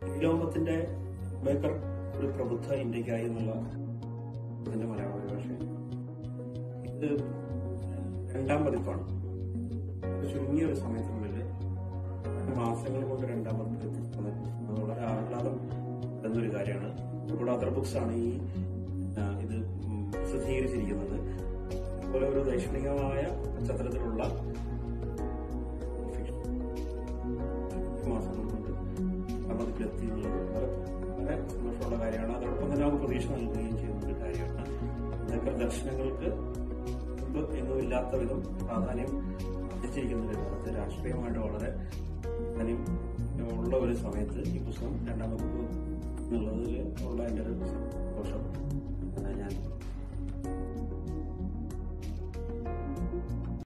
ഈ ലോകത്തിന്റെ ബേക്കർ ഒരു പ്രബുദ്ധ ഇന്ത്യക്കായി എന്നുള്ള ഇതിന്റെ മലയാള പരിഭാഷ ഇത് രണ്ടാം പതിപ്പാണ് ഒരു ചുരുങ്ങിയ ഒരു സമയത്തിനുള്ളിൽ മാസങ്ങൾ കൊണ്ട് രണ്ടാം പതിപ്പ് എത്തിക്കുന്നത് അത് വളരെ ആഹ്ലാദം എന്നൊരു കാര്യമാണ് ഇവിടെ അതർ ബുക്സ് ആണ് ഈ ആ, ഇത് ഉം, പ്രസിദ്ധീകരിച്ചിരിക്കുന്നത് അതുപോലെ ഒരു ദൈക്ഷണികമായ പശ്ചാത്തലത്തിലുള്ള ഫിക്ഷൻ മാസങ്ങൾ കൊണ്ട് പതിപ്പിലെത്തി എന്നുള്ളത് വളരെ വളരെ സന്തോഷമുള്ള കാര്യമാണ് അതോടൊപ്പം തന്നെ നമുക്ക് പ്രതീക്ഷ നൽകുകയും ചെയ്യുന്ന ഒരു കാര്യമാണ് ഇതൊക്കെ ദർശനങ്ങൾക്ക് മുമ്പ് എങ്ങും ഇല്ലാത്ത വിധം പ്രാധാന്യം എത്തിച്ചിരിക്കുന്ന ഒരു കാലത്ത് രാഷ്ട്രീയമായിട്ട് വളരെ പ്രാധാന്യം ഉള്ള ഒരു സമയത്ത് ഈ പുസ്തകം രണ്ടാം വകുപ്പ് എന്നുള്ളതിൽ ഉള്ള എൻ്റെ ഒരു സന്തോഷം ഞാൻ